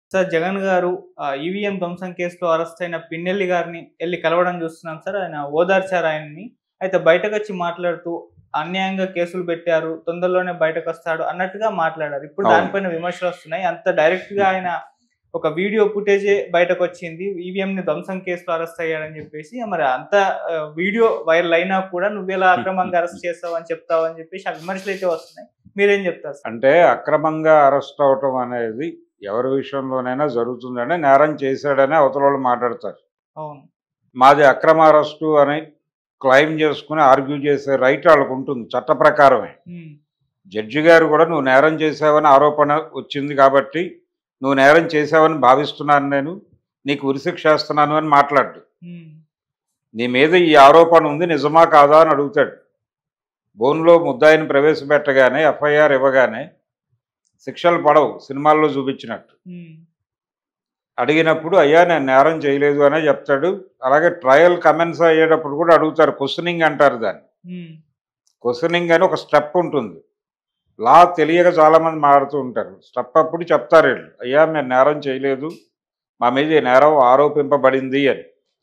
Sir Jagan గారు EVM ధ్వంసం కేసులో అరెస్ట్ అయిన పిన్నెల్లి గారిని వెళ్ళి కలవడం చూస్తున్నాం సార్ ఆయన ఓదార్చారు ఆయన్ని అయితే బయటకు వచ్చి మాట్లాడుతూ అన్యాయంగా కేసులు పెట్టారు తొందరలోనే బయటకు వస్తాడు అన్నట్టుగా మాట్లాడారు ఇప్పుడు అవును. దానిపైన విమర్శలు వస్తున్నాయి అంత డైరెక్ట్ గా ఆయన ఒక వీడియో ఫుటేజే బయటకు వచ్చింది ఈవీఎం ని ధ్వంసం కేసులో అరెస్ట్ అయ్యాడని చెప్పేసి మరి అంత ఆ, వీడియో వైరల్ అయినా కూడా నువ్వెలా అక్రమంగా అరెస్ట్ చేస్తావు అని చెప్తావు అని చెప్పేసి ఆ విమర్శలు అయితే వస్తున్నాయి మీరేం చెప్తారు సార్ అంటే అక్రమంగా అరెస్ట్ అవటం అనేది ఎవరి విషయంలోనైనా జరుగుతుందని నేరం చేశాడని అవతల వాళ్ళు మాట్లాడతారు అవును మాది అక్రమ అరెస్టు అని క్లెయిమ్ చేసుకుని ఆర్గ్యూ చేసే రైట్ వాళ్ళకు ఉంటుంది చట్ట ప్రకారమే ఉమ్, జడ్జి గారు కూడా నువ్వు నేరం చేసావని ఆరోపణ వచ్చింది కాబట్టి నువ్వు నేరం చేసావని భావిస్తున్నాను నేను నీకు ఉరిశిక్ష వేస్తున్నాను అని మాట్లాడు ఉమ్, నీ మీద ఈ ఆరోపణ ఉంది నిజమా కాదా అని అడుగుతాడు బోన్లో ముద్దాయిని ప్రవేశపెట్టగానే ఎఫ్ఐఆర్ ఇవ్వగానే శిక్షలు పడవు సినిమాల్లో చూపించినట్టు ఉమ్, అడిగినప్పుడు అయ్యా నేను నేరం చేయలేదు అనే చెప్తాడు అలాగే ట్రయల్ కమెన్స్ అయ్యేటప్పుడు కూడా అడుగుతారు క్వశ్చనింగ్ అంటారు దాన్ని ఉమ్, క్వశ్చనింగ్ అని ఒక స్టెప్ ఉంటుంది లా తెలియక చాలామంది మాడుతూ ఉంటారు స్టెప్ అప్పుడు చెప్తారు వీళ్ళు అయ్యా మేము నేరం చేయలేదు మా మీద ఈ నేరం ఆరోపింపబడింది అని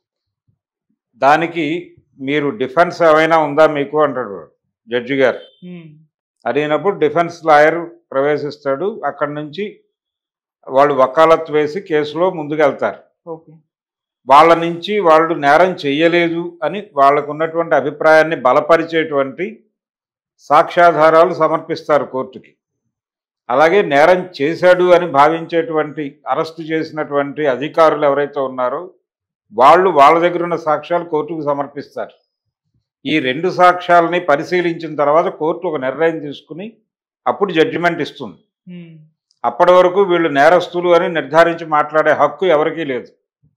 దానికి మీరు డిఫెన్స్ ఏమైనా ఉందా మీకు అంటాడు జడ్జి గారు ఉమ్, అడిగినప్పుడు డిఫెన్స్ లాయర్ ప్రవేశిస్తాడు అక్కడి నుంచి వాళ్ళు వకాలత్ వేసి కేసులో ముందుకెళ్తారు ఓకే వాళ్ళ నుంచి వాళ్ళు నేరం చెయ్యలేదు అని వాళ్ళకు ఉన్నటువంటి అభిప్రాయాన్ని బలపరిచేటువంటి సాక్ష్యాధారాలు సమర్పిస్తారు కోర్టుకి అలాగే నేరం చేశాడు అని భావించేటువంటి అరెస్టు చేసినటువంటి అధికారులు ఎవరైతే ఉన్నారో వాళ్ళు వాళ్ళ దగ్గర ఉన్న సాక్ష్యాలు కోర్టుకు సమర్పిస్తారు ఈ రెండు సాక్ష్యాలని పరిశీలించిన తర్వాత కోర్టు ఒక నిర్ణయం తీసుకుని అప్పుడు జడ్జిమెంట్ ఇస్తుంది ఉమ్, అప్పటి వరకు వీళ్ళు నేరస్తులు అని నిర్ధారించి మాట్లాడే హక్కు ఎవరికీ లేదు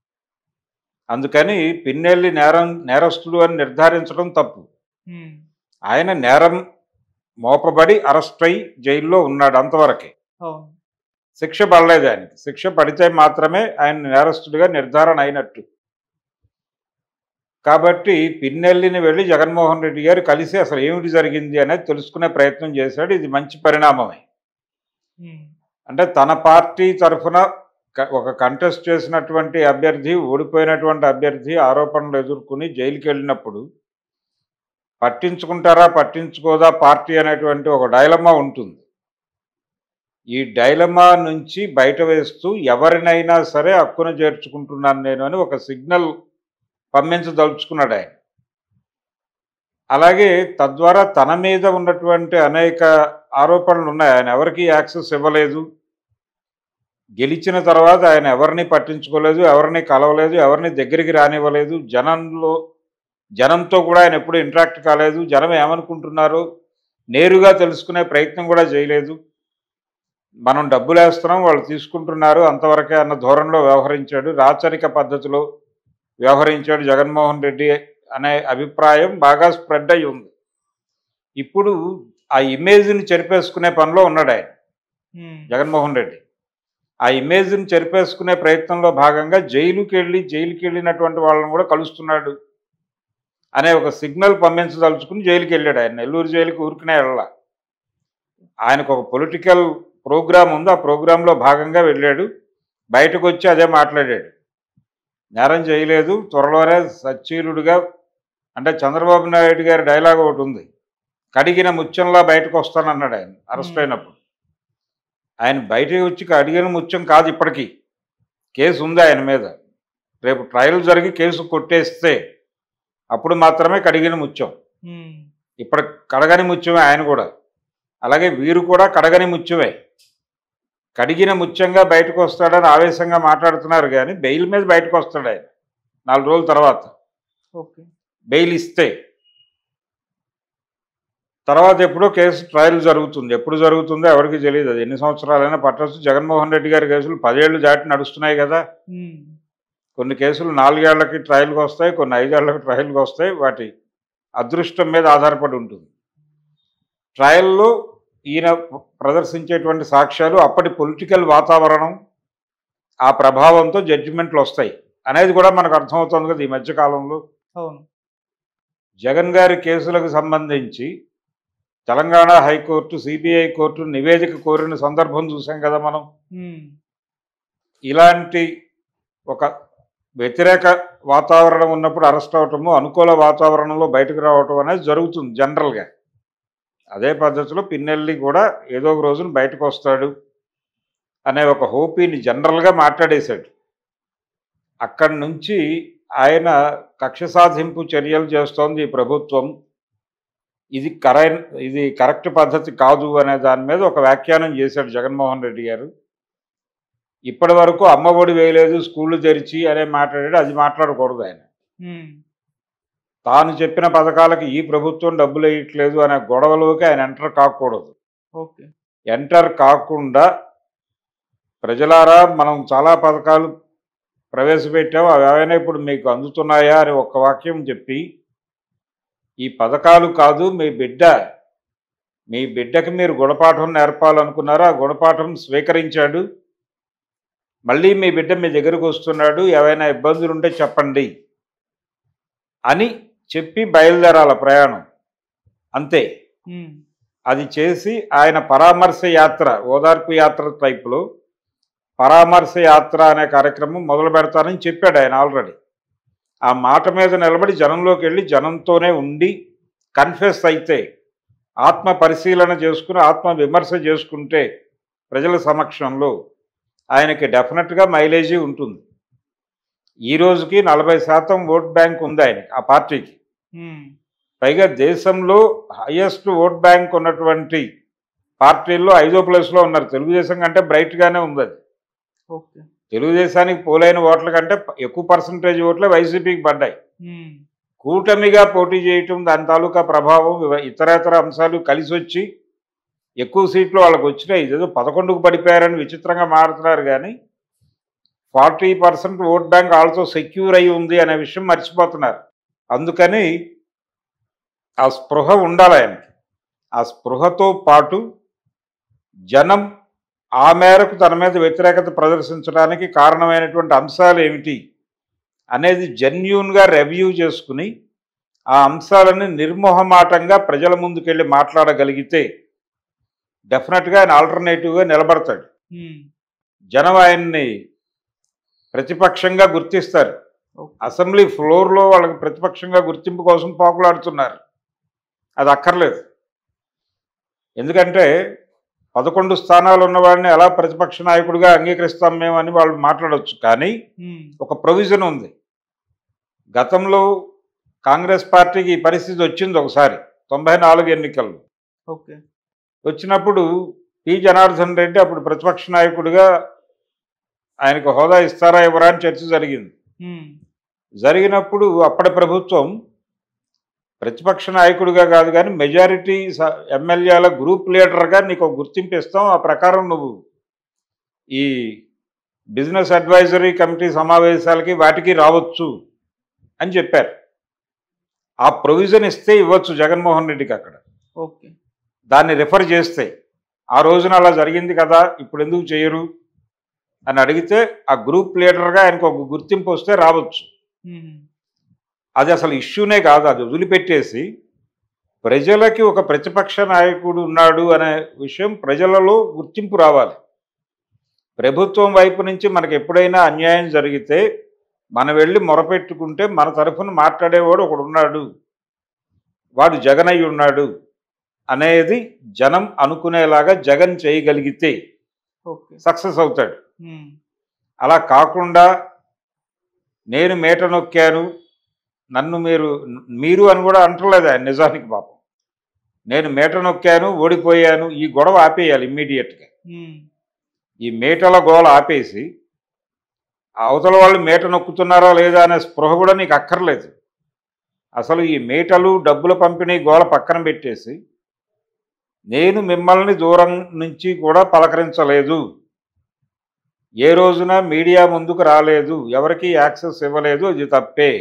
అందుకని పిన్నెల్లి నేరం నేరస్తులు అని నిర్ధారించడం తప్పు ఉమ్, ఆయన నేరం మోపబడి అరెస్ట్ అయి జైల్లో ఉన్నాడు అంతవరకే అవును శిక్ష పడలేదు ఆయనకి శిక్ష పడితే మాత్రమే ఆయన నేరస్తుడిగా నిర్ధారణ అయినట్టు కాబట్టి పిన్నెల్లిని వెళ్ళి జగన్మోహన్ రెడ్డి గారు కలిసి అసలు ఏమిటి జరిగింది అనేది తెలుసుకునే ప్రయత్నం చేశాడు ఇది మంచి పరిణామమే ఉమ్, అంటే తన పార్టీ తరఫున క- ఒక కంటెస్ట్ చేసినటువంటి అభ్యర్థి ఓడిపోయినటువంటి అభ్యర్థి ఆరోపణలు ఎదుర్కొని జైలుకి వెళ్ళినప్పుడు పట్టించుకుంటారా పట్టించుకోదా పార్టీ అనేటువంటి ఒక డైలమా ఉంటుంది ఈ డైలమా నుంచి బయట వేస్తూ ఎవరినైనా సరే హక్కున చేర్చుకుంటున్నాను నేను అని ఒక సిగ్నల్ పంపించదలుచుకున్నాడు ఆయన అలాగే తద్వారా తన మీద ఉన్నటువంటి అనేక ఆరోపణలు ఉన్నాయి ఆయన ఎవరికి యాక్సెస్ ఇవ్వలేదు గెలిచిన తర్వాత ఆయన ఎవరిని పట్టించుకోలేదు ఎవరిని కలవలేదు ఎవరిని దగ్గరికి రానివ్వలేదు జనంలో జనంతో కూడా ఆయన ఎప్పుడు ఇంటరాక్ట్ కాలేదు జనం ఏమనుకుంటున్నారో నేరుగా తెలుసుకునే ప్రయత్నం కూడా చేయలేదు మనం డబ్బులు వేస్తున్నాం వాళ్ళు తీసుకుంటున్నారు అంతవరకే అన్న ధోరణిలో వ్యవహరించాడు రాచరిక పద్ధతిలో వ్యవహరించాడు జగన్మోహన్ రెడ్డి అనే అభిప్రాయం బాగా స్ప్రెడ్ అయి ఉంది ఇప్పుడు ఆ ఇమేజ్ని చెరిపేసుకునే పనిలో ఉన్నాడు ఆయన ఉమ్, జగన్మోహన్ రెడ్డి ఆ ఇమేజ్ని చెరిపేసుకునే ప్రయత్నంలో భాగంగా జైలుకి వెళ్ళి జైలుకి వెళ్ళినటువంటి వాళ్ళని కూడా కలుస్తున్నాడు అనే ఒక సిగ్నల్ పంపించదలుచుకుని జైలుకి వెళ్ళాడు ఆయన నెల్లూరు జైలుకి ఊరికనే వెళ్ళాల ఆయనకు ఒక పొలిటికల్ ప్రోగ్రామ్ ఉంది ఆ ప్రోగ్రాంలో భాగంగా వెళ్ళాడు బయటకు వచ్చి అదే మాట్లాడాడు నేరం చేయలేదు త్వరలోనే సచ్చీలుడుగా అంటే చంద్రబాబు నాయుడు గారి డైలాగ్ ఒకటి ఉంది కడిగిన ముత్యంలా బయటకు వస్తానన్నాడు ఆయన అరెస్ట్ Hmm. అయినప్పుడు ఆయన బయటకు వచ్చి అడిగిన ముత్యం కాదు ఇప్పటికీ కేసు ఉంది ఆయన మీద రేపు ట్రయల్ జరిగి కేసు కొట్టేస్తే అప్పుడు మాత్రమే కడిగిన ముత్యం ఉమ్, ఇప్పుడు కడగని ముత్యమే ఆయన కూడా అలాగే వీరు కూడా కడగని ముత్యమే కడిగిన ముత్యంగా బయటకు వస్తాడని ఆవేశంగా మాట్లాడుతున్నారు కానీ బెయిల్ మీద బయటకు వస్తాడు ఆయన నాలుగు రోజుల తర్వాత ఓకే బెయిల్ ఇస్తే తర్వాత ఎప్పుడో కేసు ట్రయల్ జరుగుతుంది ఎప్పుడు జరుగుతుందో ఎవరికి తెలియదు అది ఎన్ని సంవత్సరాలైనా పట్టొచ్చు జగన్మోహన్ రెడ్డి గారి కేసులు పదేళ్ళు దాటి నడుస్తున్నాయి కదా ఉమ్, కొన్ని కేసులు నాలుగేళ్లకి ట్రయల్కి వస్తాయి కొన్ని ఐదేళ్లకి ట్రయల్కి వస్తాయి వాటి అదృష్టం మీద ఆధారపడి ఉంటుంది ట్రయల్లో ఈయన ప్రదర్శించేటువంటి సాక్ష్యాలు అప్పటి పొలిటికల్ వాతావరణం ఆ ప్రభావంతో జడ్జిమెంట్లు వస్తాయి అనేది కూడా మనకు అర్థమవుతుంది కదా ఈ మధ్యకాలంలో అవును జగన్ గారి కేసులకు సంబంధించి తెలంగాణ హైకోర్టు సిబిఐ కోర్టు నివేదిక కోరిన సందర్భం చూసాం కదా మనం ఉమ్, ఇలాంటి ఒక వ్యతిరేక వాతావరణం ఉన్నప్పుడు అరెస్ట్ అవటము అనుకూల వాతావరణంలో బయటకు రావటం అనేది జరుగుతుంది జనరల్గా అదే పద్ధతిలో పిన్నెల్లి కూడా ఏదో ఒక రోజున బయటకు వస్తాడు అనే ఒక హోపీని జనరల్గా మాట్లాడేశాడు అక్కడి నుంచి ఆయన కక్ష సాధింపు చర్యలు చేస్తోంది ఈ ప్రభుత్వం ఇది కరైన ఇది కరెక్ట్ పద్ధతి కాదు అనే దాని మీద ఒక వ్యాఖ్యానం చేశాడు జగన్మోహన్ రెడ్డి గారు ఇప్పటి వరకు అమ్మ ఒడి వేయలేదు స్కూళ్ళు తెరిచి అనే మాట్లాడాడు అది మాట్లాడకూడదు ఆయన ఉమ్, తాను చెప్పిన పథకాలకి ఈ ప్రభుత్వం డబ్బులు వేయట్లేదు అనే గొడవలోకి ఆయన ఎంటర్ కాకూడదు ఓకే ఎంటర్ కాకుండా ప్రజలారా మనం చాలా పథకాలు ప్రవేశపెట్టాం అవి ఏమైనా ఇప్పుడు మీకు అందుతున్నాయా అని ఒక్క వాక్యం చెప్పి ఈ పథకాలు కాదు మీ బిడ్డ మీ బిడ్డకి మీరు గుణపాఠం నేర్పాలనుకున్నారో ఆ గుణపాఠం స్వీకరించాడు మళ్ళీ మీ బిడ్డ మీ దగ్గరకు వస్తున్నాడు ఏవైనా ఇబ్బందులు ఉంటే చెప్పండి అని చెప్పి బయలుదేరాల ప్రయాణం అంతే ఉమ్, అది చేసి ఆయన పరామర్శ యాత్ర ఓదార్పు యాత్ర టైప్లో పరామర్శ యాత్ర అనే కార్యక్రమం మొదలు పెడతానని చెప్పాడు ఆయన ఆల్రెడీ ఆ మాట మీద నిలబడి జనంలోకి వెళ్ళి జనంతోనే ఉండి కన్ఫెస్ అయితే ఆత్మ పరిశీలన చేసుకుని ఆత్మ విమర్శ చేసుకుంటే ప్రజల సమక్షంలో ఆయనకి డెఫినెట్గా మైలేజీ ఉంటుంది ఈ రోజుకి నలభై శాతం ఓట్ బ్యాంక్ ఉంది ఆయనకి ఆ పార్టీకి ఉమ్, పైగా దేశంలో హైయెస్ట్ ఓట్ బ్యాంక్ ఉన్నటువంటి పార్టీల్లో ఐదో ప్లేస్లో ఉన్నారు తెలుగుదేశం కంటే బ్రైట్గానే ఉంది అది ఓకే తెలుగుదేశానికి పోలైన ఓట్ల కంటే ఎక్కువ పర్సంటేజ్ ఓట్లే వైసీపీకి పడ్డాయి ఉమ్, కూటమిగా పోటీ చేయటం దాని తాలూకా ప్రభావం ఇవ- ఇతరేతర అంశాలు కలిసి వచ్చి ఎక్కువ సీట్లు వాళ్ళకి వచ్చినాయి ఇదేదో పదకొండుకు పడిపోయారని విచిత్రంగా మారుతున్నారు కానీ forty percent vote bank also secure అయి ఉంది అనే విషయం మర్చిపోతున్నారు అందుకని ఆ స్పృహ ఉండాలి ఆయనకి ఆ స్పృహతో పాటు జనం ఆ మేరకు తన మీద వ్యతిరేకత ప్రదర్శించడానికి కారణమైనటువంటి అంశాలు ఏమిటి అనేది జెన్యున్గా రివ్యూ చేసుకుని ఆ అంశాలని నిర్మోహమాటంగా ప్రజల ముందుకెళ్ళి మాట్లాడగలిగితే డెఫినెట్గా ఆయన ఆల్టర్నేటివ్గా నిలబడతాడు ఉమ్, జనం ఆయన్ని ప్రతిపక్షంగా గుర్తిస్తారు ఓకే అసెంబ్లీ ఫ్లోర్లో వాళ్ళకి ప్రతిపక్షంగా గుర్తింపు కోసం పోకులాడుతున్నారు అది అక్కర్లేదు ఎందుకంటే పదకొండు స్థానాలు ఉన్నవాడిని ఎలా ప్రతిపక్ష నాయకుడిగా అంగీకరిస్తాం మేము అని వాళ్ళు మాట్లాడవచ్చు కానీ ఉమ్, ఒక ప్రొవిజన్ ఉంది గతంలో కాంగ్రెస్ పార్టీకి ఈ పరిస్థితి వచ్చింది ఒకసారి తొంభై నాలుగు ఎన్నికల్లో ఓకే వచ్చినప్పుడు పి జనార్దన్ రెడ్డి అప్పుడు ప్రతిపక్ష నాయకుడిగా ఆయనకు హోదా ఇస్తారా ఇవ్వరా అని చర్చ జరిగింది ఉమ్, జరిగినప్పుడు అప్పటి ప్రభుత్వం ప్రతిపక్ష నాయకుడిగా కాదు కానీ మెజారిటీ స- ఎమ్మెల్యేల గ్రూప్ లీడర్గా నీకు ఒక గుర్తింపు ఇస్తాం ఆ ప్రకారం నువ్వు ఈ బిజినెస్ అడ్వైజరీ కమిటీ సమావేశాలకి వాటికి రావచ్చు అని చెప్పారు ఆ ప్రొవిజన్ ఇస్తే ఇవ్వచ్చు జగన్మోహన్ రెడ్డికి అక్కడ ఓకే దాన్ని రిఫర్ చేస్తే ఆ రోజున అలా జరిగింది కదా ఇప్పుడు ఎందుకు చేయరు అని అడిగితే ఆ గ్రూప్ లీడర్గా ఆయనకు ఒక గుర్తింపు వస్తే రావచ్చు ఉమ్, అది అసలు ఇష్యూనే కాదు అది వదిలిపెట్టేసి ప్రజలకి ఒక ప్రతిపక్ష నాయకుడు ఉన్నాడు అనే విషయం ప్రజలలో గుర్తింపు రావాలి ప్రభుత్వం వైపు నుంచి మనకి ఎప్పుడైనా అన్యాయం జరిగితే మనం వెళ్ళి మొరపెట్టుకుంటే మన తరఫున మాట్లాడేవాడు ఒకడు ఉన్నాడు వాడు జగన్ అయి ఉన్నాడు అనేది జనం అనుకునేలాగా జగన్ చేయగలిగితే ఓకే సక్సెస్ అవుతాడు ఉమ్, అలా కాకుండా నేను మేట నొక్కాను నన్ను మీరు మీరు అని కూడా అంటలేదు ఆయన నిజానికి పాపం నేను మేట నొక్కాను ఓడిపోయాను ఈ గొడవ ఆపేయాలి ఇమ్మీడియట్గా ఉమ్, ఈ మేటల గోల ఆపేసి అవతల వాళ్ళు మేట నొక్కుతున్నారా లేదా అనే స్పృహ కూడా నీకు అక్కర్లేదు అసలు ఈ మేటలు డబ్బుల పంపిణీ గోల పక్కన పెట్టేసి నేను మిమ్మల్ని దూరం నుంచి కూడా పలకరించలేదు ఏ రోజున మీడియా ముందుకు రాలేదు ఎవరికి యాక్సెస్ ఇవ్వలేదు ఇది తప్పే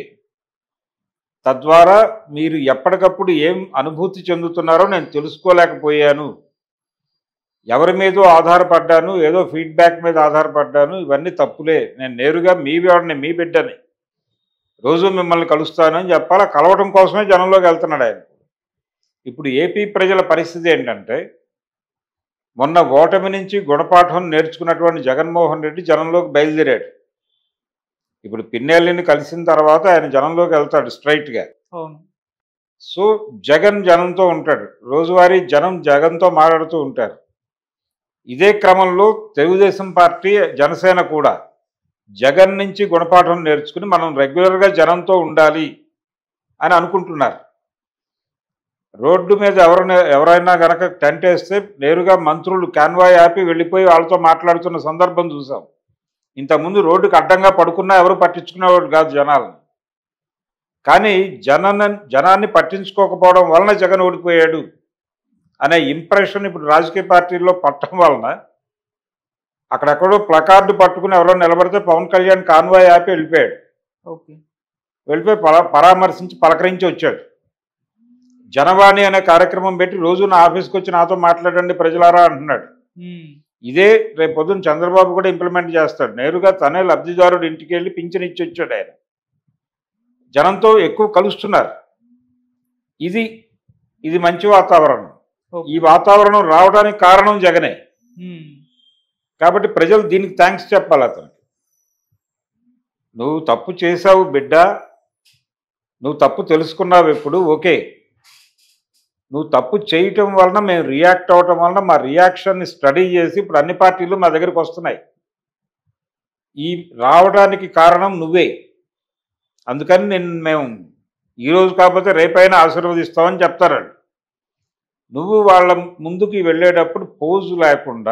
తద్వారా మీరు ఎప్పటికప్పుడు ఏం అనుభూతి చెందుతున్నారో నేను తెలుసుకోలేకపోయాను ఎవరి మీదో ఆధారపడ్డాను ఏదో ఫీడ్బ్యాక్ మీద ఆధారపడ్డాను ఇవన్నీ తప్పులే నేను నేరుగా మీ వాడిని మీ బిడ్డని రోజు మిమ్మల్ని కలుస్తానని చెప్పాలా కలవడం కోసమే జనంలోకి వెళ్తున్నాడు ఆయన ఇప్పుడు ఏపీ ప్రజల పరిస్థితి ఏంటంటే మొన్న ఓటమి నుంచి గుణపాఠం నేర్చుకున్నటువంటి జగన్మోహన్ రెడ్డి జనంలోకి బయలుదేరాడు ఇప్పుడు పిన్నెల్లిని కలిసిన తర్వాత ఆయన జనంలోకి వెళ్తాడు స్ట్రైట్గా అవును సో జగన్ జనంతో ఉంటాడు రోజువారీ జనం జగన్తో మాట్లాడుతూ ఉంటారు ఇదే క్రమంలో తెలుగుదేశం పార్టీ జనసేన కూడా జగన్ నుంచి గుణపాఠం నేర్చుకుని మనం రెగ్యులర్గా జనంతో ఉండాలి అని అనుకుంటున్నారు రోడ్డు మీద ఎవరైనా ఎవరైనా గనక టెంట్ వేస్తే నేరుగా మంత్రులు కాన్వాయ్ ఆపి వెళ్ళిపోయి వాళ్ళతో మాట్లాడుతున్న సందర్భం చూసాం ఇంతకుముందు రోడ్డుకి అడ్డంగా పడుకున్నా ఎవరు పట్టించుకునేవాడు కాదు జనాలను కానీ జన జనాన్ని పట్టించుకోకపోవడం వలన జగన్ ఓడిపోయాడు అనే ఇంప్రెషన్ ఇప్పుడు రాజకీయ పార్టీల్లో పట్టడం వలన అక్కడెక్కడో ప్లకార్డు పట్టుకుని ఎవరో నిలబడితే పవన్ కళ్యాణ్ కాన్వాయ్ ఆపి వెళ్ళిపోయాడు ఓకే వెళ్ళిపోయి పరా పరామర్శించి పలకరించి వచ్చాడు జనవాణి అనే కార్యక్రమం పెట్టి రోజు నా ఆఫీస్కి వచ్చి నాతో మాట్లాడండి ప్రజలారా అంటున్నాడు ఉమ్, ఇదే రేపు పొద్దున్న చంద్రబాబు కూడా ఇంప్లిమెంట్ చేస్తాడు నేరుగా తనే లబ్ధిదారుడు ఇంటికి వెళ్ళి పింఛన్ ఇచ్చి వచ్చాడు ఆయన జనంతో ఎక్కువ కలుస్తున్నారు ఇది ఇది మంచి వాతావరణం ఓకే. ఈ వాతావరణం రావడానికి కారణం జగనే ఉమ్, కాబట్టి ప్రజలు దీనికి థ్యాంక్స్ చెప్పాలి అతనికి నువ్వు తప్పు చేసావు బిడ్డ నువ్వు తప్పు తెలుసుకున్నావు ఎప్పుడు ఓకే నువ్వు తప్పు చేయటం వలన మేము రియాక్ట్ అవ్వటం వలన మా రియాక్షన్ని స్టడీ చేసి ఇప్పుడు అన్ని పార్టీలు మా దగ్గరికి వస్తున్నాయి ఈ రావడానికి కారణం నువ్వే అందుకని నేను మేము ఈరోజు కాకపోతే రేపైనా ఆశీర్వదిస్తామని చెప్తారండి నువ్వు వాళ్ళ ముందుకి వెళ్ళేటప్పుడు పోజు లేకుండా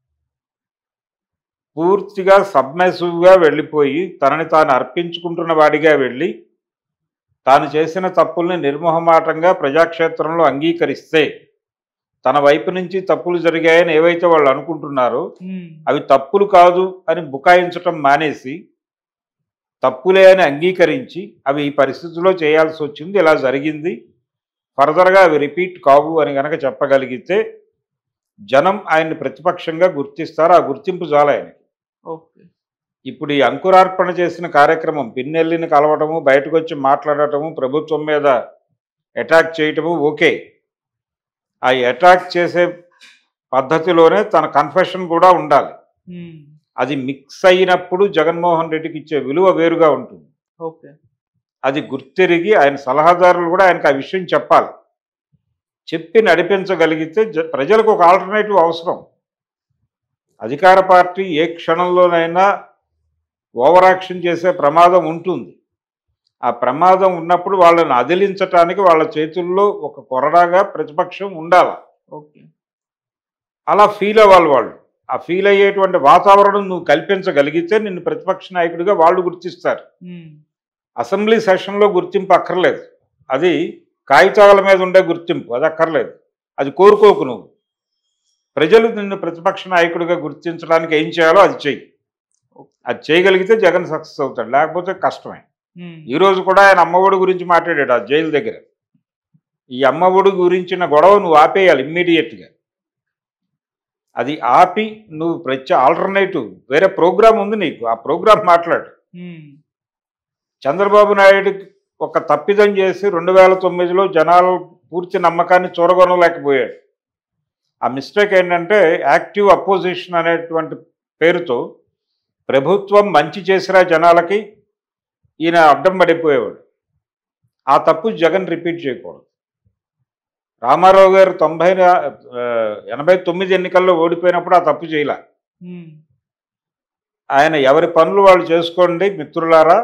పూర్తిగా సబ్మెసివ్గా వెళ్ళిపోయి తనని తాను అర్పించుకుంటున్న వాడిగా వెళ్ళి తాను చేసిన తప్పుల్ని నిర్మోహమాటంగా ప్రజాక్షేత్రంలో అంగీకరిస్తే తన వైపు నుంచి తప్పులు జరిగాయని ఏవైతే వాళ్ళు అనుకుంటున్నారో ఉమ్, అవి తప్పులు కాదు అని బుకాయించటం మానేసి తప్పులే అని అంగీకరించి అవి ఈ పరిస్థితిలో చేయాల్సి వచ్చింది ఇలా జరిగింది ఫర్దర్గా అవి రిపీట్ కావు అని గనక చెప్పగలిగితే జనం ఆయన్ని ప్రతిపక్షంగా గుర్తిస్తారు ఆ గుర్తింపు చాలా ఆయనకి ఓకే ఇప్పుడు ఈ అంకురార్పణ చేసిన కార్యక్రమం పిన్నెల్లిని కలవటము బయటకు వచ్చి మాట్లాడటము ప్రభుత్వం మీద అటాక్ చేయటము ఓకే ఆ అటాక్ చేసే పద్ధతిలోనే తన కన్ఫెషన్ కూడా ఉండాలి ఉమ్, అది మిక్స్ అయినప్పుడు జగన్మోహన్ రెడ్డికి ఇచ్చే విలువ వేరుగా ఉంటుంది ఓకే అది గుర్తెరిగి ఆయన సలహాదారులు కూడా ఆయనకు ఆ విషయం చెప్పాలి చెప్పి నడిపించగలిగితే జ- ప్రజలకు ఒక ఆల్టర్నేటివ్ అవసరం అధికార పార్టీ ఏ క్షణంలోనైనా ఓవర్ యాక్షన్ చేసే ప్రమాదం ఉంటుంది ఆ ప్రమాదం ఉన్నప్పుడు వాళ్ళని అదిలించటానికి వాళ్ళ చేతుల్లో ఒక కొరడాగా ప్రతిపక్షం ఉండాలి ఓకే అలా ఫీల్ అవ్వాలి వాళ్ళు ఆ ఫీల్ అయ్యేటువంటి వాతావరణం నువ్వు కల్పించగలిగితే నిన్ను ప్రతిపక్ష నాయకుడిగా వాళ్ళు గుర్తిస్తారు ఉమ్, అసెంబ్లీ సెషన్లో గుర్తింపు అక్కర్లేదు అది కాగితాల మీద ఉండే గుర్తింపు అది అక్కర్లేదు అది కోరుకోకు నువ్వు ప్రజలు నిన్ను ప్రతిపక్ష నాయకుడిగా గుర్తించడానికి ఏం చేయాలో అది చెయ్యి అది చేయగలిగితే జగన్ సక్సెస్ అవుతాడు లేకపోతే కష్టమే ఉమ్, ఈ రోజు కూడా ఆయన అమ్మఒడి గురించి మాట్లాడాడు ఆ జైలు దగ్గర ఈ అమ్మఒడి గురించిన గొడవ నువ్వు ఆపేయాలి ఇమ్మీడియట్గా అది ఆపి నువ్వు ప్రత్య ఆల్టర్నేటివ్ వేరే ప్రోగ్రామ్ ఉంది నీకు ఆ ప్రోగ్రామ్ మాట్లాడు ఉమ్, చంద్రబాబు నాయుడు ఒక తప్పిదం చేసి రెండు వేల తొమ్మిదిలో జనాలు పూర్తి నమ్మకాన్ని చూరగొనలేకపోయాడు ఆ మిస్టేక్ ఏంటంటే యాక్టివ్ అపోజిషన్ అనేటువంటి పేరుతో ప్రభుత్వం మంచి చేసినా జనాలకి ఈయన అడ్డం పడిపోయేవాడు ఆ తప్పు జగన్ రిపీట్ చేయకూడదు రామారావు గారు తొంభై నా- ఆ, ఎనభై తొమ్మిది ఎన్నికల్లో ఓడిపోయినప్పుడు ఆ తప్పు చేయలే ఉమ్, ఆయన ఎవరి పనులు వాళ్ళు చేసుకోండి మిత్రులారా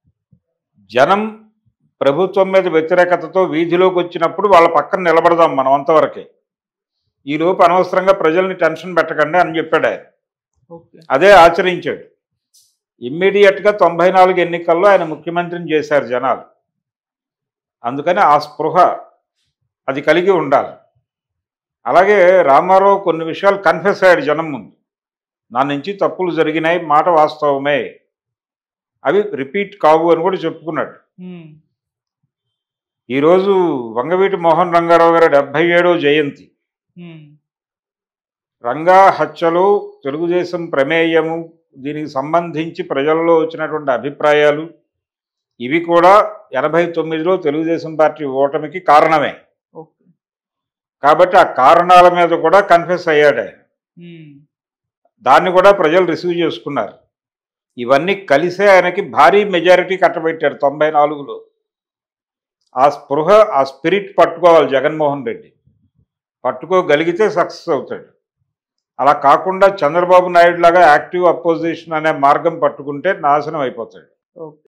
జనం ప్రభుత్వం మీద వ్యతిరేకతతో వీధిలోకి వచ్చినప్పుడు వాళ్ళ పక్కన నిలబడదాం మనం అంతవరకే ఈలోపు అనవసరంగా ప్రజల్ని టెన్షన్ పెట్టకండి అని చెప్పాడు ఆయన ఓకే అదే ఆచరించాడు ఇమ్మీడియట్గా తొంభై నాలుగు ఎన్నికల్లో ఆయన ముఖ్యమంత్రిని చేశారు జనాలు అందుకని ఆ స్పృహ అది కలిగి ఉండాలి అలాగే రామారావు కొన్ని విషయాలు కన్ఫెస్ అయ్యాడు జనం ముందు నా నుంచి తప్పులు జరిగినాయి మాట వాస్తవమే అవి రిపీట్ కావు అని కూడా చెప్పుకున్నాడు ఉమ్, ఈరోజు వంగవీటి మోహన్ రంగారావు గారి డెబ్భై ఏడో జయంతి ఉమ్, రంగా హత్యలో తెలుగుదేశం ప్రమేయము దీనికి సంబంధించి ప్రజల్లో వచ్చినటువంటి అభిప్రాయాలు ఇవి కూడా ఎనభై తొమ్మిదిలో తెలుగుదేశం పార్టీ ఓటమికి కారణమే ఓకే కాబట్టి ఆ కారణాల మీద కూడా కన్ఫెస్ అయ్యాడు ఆయన ఉమ్, దాన్ని కూడా ప్రజలు రిసీవ్ చేసుకున్నారు ఇవన్నీ కలిసే ఆయనకి భారీ మెజారిటీ కట్టబెట్టారు తొంభై నాలుగులో ఆ స్పృహ ఆ స్పిరిట్ పట్టుకోవాలి జగన్మోహన్ రెడ్డి పట్టుకోగలిగితే సక్సెస్ అవుతాడు అలా కాకుండా చంద్రబాబు నాయుడు లాగా యాక్టివ్ అపోజిషన్ అనే మార్గం పట్టుకుంటే నాశనం అయిపోతాడు ఓకే